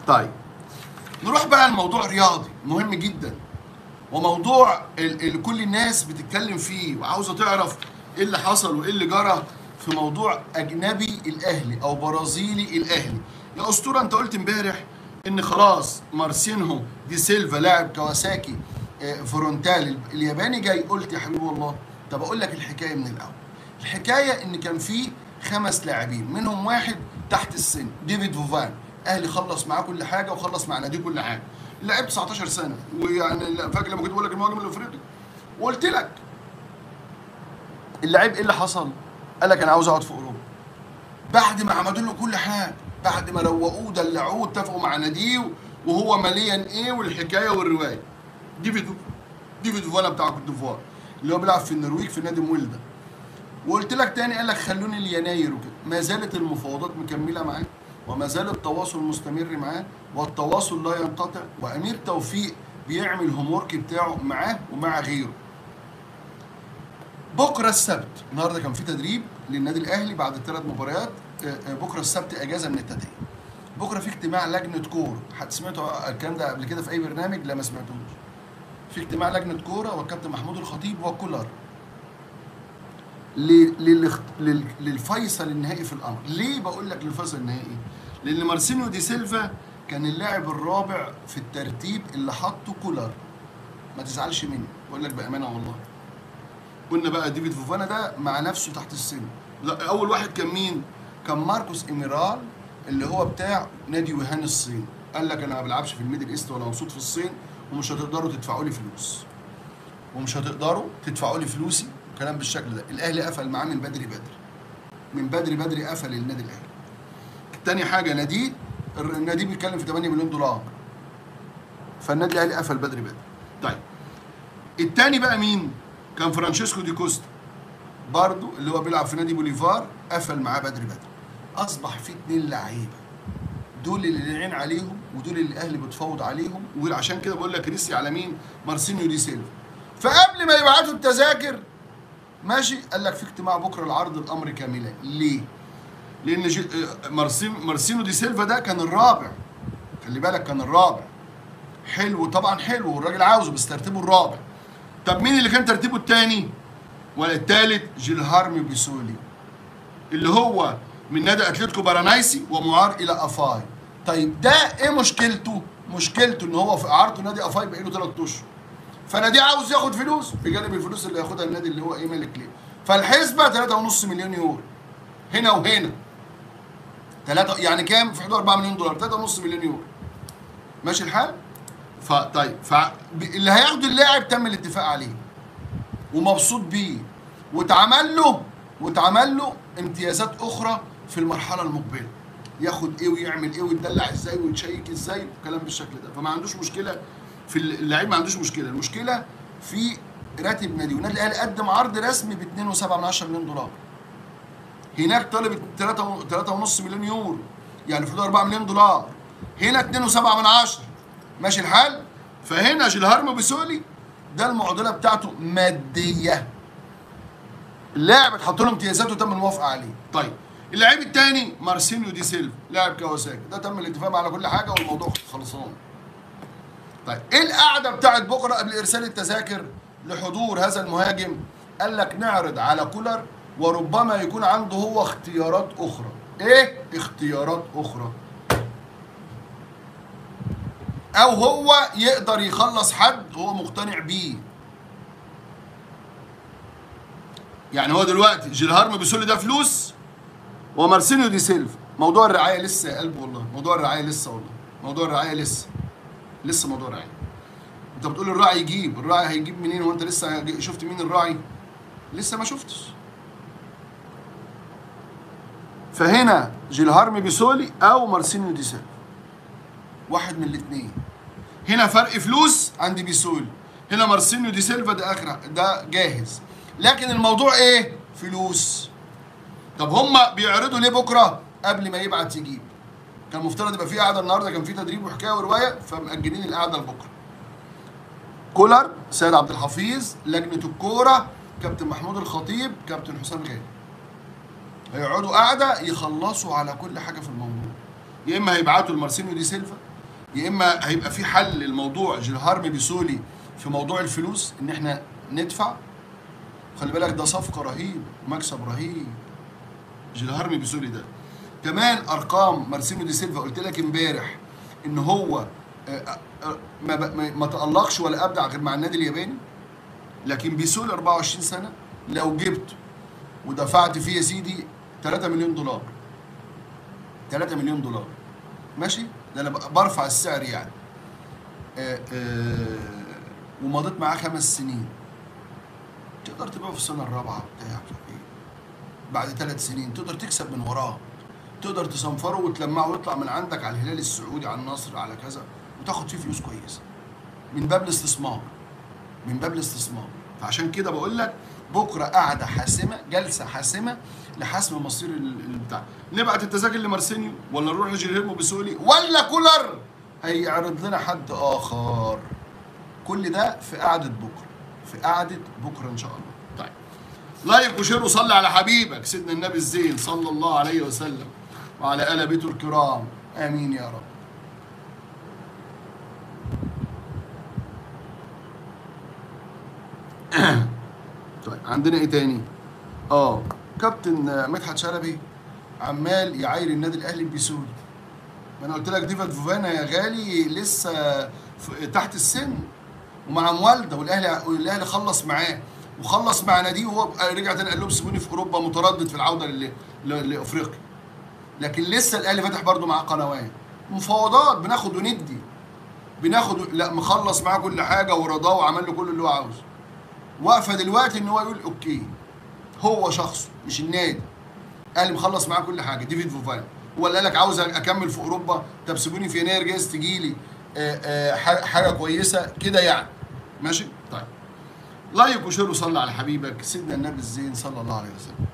طيب نروح بقى لموضوع رياضي مهم جدا وموضوع اللي كل الناس بتتكلم فيه وعاوزه تعرف ايه اللي حصل وايه اللي جرى في موضوع اجنبي الاهلي او برازيلي الاهلي يا اسطوره انت قلت امبارح ان خلاص مارسينهو دي سيلفا لاعب كواساكي آه، فرونتال الياباني جاي قلت يا حبيبي والله طب اقول لك الحكايه من الاول الحكايه ان كان في خمس لاعبين منهم واحد تحت السن ديفيد فوفان اهلي خلص معاه كل حاجه وخلص مع ناديه كل حاجه لعب 19 سنه ويعني لا، فاكر لما كنت بقول لك المهاجم الافريقي وقلت لك اللعيب ايه اللي حصل؟ قال لك انا عاوز اقعد في اوروبا بعد ما عملوا له كل حاجه بعد ما روقوه دلعوه اتفقوا مع ناديه وهو ماليا ايه والحكايه والروايه ديفيد ديفيد فوانا بتاع كوت ديفوار اللي هو بيلعب في النرويج في نادي مويلدا وقلت لك تاني قال لك خلوني ليناير وكده ما زالت المفاوضات مكمله معاه وما زال التواصل مستمر معاه والتواصل لا ينقطع وامير توفيق بيعمل هومورك بتاعه معاه ومع غيره بكره السبت النهارده كان في تدريب للنادي الاهلي بعد الثلاث مباريات آه، آه، بكره السبت اجازه من التدريب بكره في اجتماع لجنه كوره حد سمعتوا الكلام ده قبل كده في اي برنامج لا ما سمعتوش في اجتماع لجنه كوره والكابتن محمود الخطيب وكولر ل- للاخت- لل- للفيصل النهائي في الامر ليه بقول لك للفيصل النهائي لان مارسينيو دي سيلفا كان اللاعب الرابع في الترتيب اللي حطه كولر ما تزعلش مني بقول لك بامانه والله قلنا بقى ديفيد فوفانا ده مع نفسه تحت السن لا اول واحد كان مين كان ماركوس ايميرال اللي هو بتاع نادي وهان الصين قال لك انا ما بلعبش في الميدل ايست ولا مبسوط في الصين ومش هتقدروا تدفعوا لي فلوس ومش هتقدروا تدفعوا لي فلوسي كلام بالشكل ده الاهلي قفل معاه من بدري بدري من بدري بدري قفل النادي الاهلي تاني حاجه ناديه النادي بيتكلم في 8 مليون دولار فالنادي الاهلي قفل بدري بدري طيب التاني بقى مين كان فرانشيسكو دي كوستا برضو اللي هو بيلعب في نادي بوليفار قفل معاه بدري بدري اصبح في اتنين لعيبه دول اللي العين عليهم ودول اللي الاهلي بتفاوض عليهم وعشان كده بقول لك ريسي على مين مارسينيو دي سيلفا فقبل ما يبعتوا التذاكر ماشي قال لك في اجتماع بكره لعرض الامر كاملا ليه لان جي... آه، مارسين مارسينو دي سيلفا ده كان الرابع خلي بالك كان الرابع حلو طبعا حلو والراجل عاوزه بس ترتيبه الرابع طب مين اللي كان ترتيبه الثاني ولا الثالث جيلهارمي بيسولي اللي هو من نادي اتلتيكو بارانايسي ومعار الى افاي طيب ده ايه مشكلته مشكلته ان هو في اعارته نادي افاي بقاله 3 اشهر فنادي عاوز ياخد فلوس بجانب الفلوس اللي ياخدها النادي اللي هو ايه مالك ليه فالحسبه 3.5 مليون يورو هنا وهنا 3 يعني كام في حدود 4 مليون دولار 3.5 مليون يورو ماشي الحال فطيب فاللي هياخده اللاعب تم الاتفاق عليه ومبسوط بيه واتعمل له واتعمل له امتيازات اخرى في المرحله المقبله ياخد ايه ويعمل ايه ويتدلع ازاي ويتشيك ازاي وكلام بالشكل ده فما عندوش مشكله في اللعيب ما عندوش مشكله المشكله في راتب نادي والنادي الاهلي قدم عرض رسمي ب 2.7 مليون دولار هناك طالب 3 3.5 مليون يورو يعني في حدود 4 مليون دولار هنا 2.7 من عشرة ماشي الحال فهنا جيلهارمو بيسولي ده المعضله بتاعته ماديه اللاعب اتحط له امتيازات وتم الموافقه عليه طيب اللاعب الثاني مارسينيو دي سيلفا لاعب كواساكي ده تم الاتفاق معاه على كل حاجه والموضوع خلصان طيب ايه القعده بتاعت بكره قبل ارسال التذاكر لحضور هذا المهاجم قال لك نعرض على كولر وربما يكون عنده هو اختيارات اخرى ايه اختيارات اخرى او هو يقدر يخلص حد هو مقتنع بيه يعني هو دلوقتي جيلهارم بيسولي ده فلوس ومارسينيو دي سيلفا موضوع الرعايه لسه يا قلب والله موضوع الرعايه لسه والله موضوع الرعايه لسه لسه موضوع الرعايه انت بتقول الراعي يجيب الراعي هيجيب منين وانت لسه شفت مين الراعي لسه ما شفتش فهنا جيلهارمي بيسولي او مارسينيو دي سيلفا واحد من الاثنين هنا فرق فلوس عند بيسولي هنا مارسينيو دي سيلفا ده اخر ده جاهز لكن الموضوع ايه فلوس طب هما بيعرضوا ليه بكره قبل ما يبعت يجيب كان المفترض يبقى في قعده النهارده كان في تدريب وحكايه وروايه فمأجلين القعده لبكره كولر سيد عبد الحفيظ لجنه الكوره كابتن محمود الخطيب كابتن حسام غالي هيقعدوا قعده يخلصوا على كل حاجه في الموضوع يا اما هيبعتوا لمارسينيو دي سيلفا يا اما هيبقى في حل للموضوع جيلهارم بيسولي في موضوع الفلوس ان احنا ندفع خلي بالك ده صفقه رهيب مكسب رهيب جيلهارم بيسولي ده كمان ارقام مارسينو دي سيلفا قلت لك امبارح ان هو آه، آه، ما ب- ما ما تالقش ولا ابدع غير مع النادي الياباني لكن بيسولي 24 سنه لو جبته ودفعت فيه يا سيدي 3 مليون دولار 3 مليون دولار ماشي ده انا ب- برفع السعر يعني آه، آه، ومضيت معاه خمس سنين تقدر تبيعه في السنه الرابعه بتاع مش عارف ايه بعد ثلاث سنين تقدر تكسب من وراه تقدر تصنفره وتلمعه ويطلع من عندك على الهلال السعودي على النصر على كذا وتاخد فيه فلوس كويسه من باب الاستثمار من باب الاستثمار فعشان كده بقول لك بكره قعده حاسمه جلسه حاسمه لحسم مصير ال- البتاع نبعت التذاكر لمارسينيو ولا نروح لجيرهيمو بيسولي ولا كولر هيعرض لنا حد اخر كل ده في قعده بكره في قعده بكره ان شاء الله طيب لايك وشير وصلي على حبيبك سيدنا النبي الزين صلى الله عليه وسلم وعلى ال بيته الكرام امين يا رب طيب عندنا ايه تاني اه كابتن آه، مدحت شلبي عمال يعاير النادي الاهلي بيسول ما انا قلت لك ديفيد فوفانا يا غالي لسه في- تحت السن ومع موالده والاهلي والاهلي خلص معاه وخلص مع ناديه وهو رجع تاني قال لهم سيبوني في اوروبا متردد في العوده لل- ل- لافريقيا لكن لسه الاهلي فاتح برضه معاه قنوات مفاوضات بناخد وندي بناخد لا مخلص معاه كل حاجه ورضاه وعمل له كل اللي هو عاوزه واقفه دلوقتي ان هو يقول اوكي هو شخصه مش النادي قال لي مخلص معاه كل حاجه ديفيد فوفان ولا قال لك عاوز اكمل في اوروبا طب سيبوني في يناير جايز تجي لي حاجه كويسه كده يعني ماشي طيب لايك وشير وصلي على حبيبك سيدنا النبي الزين صلى الله عليه وسلم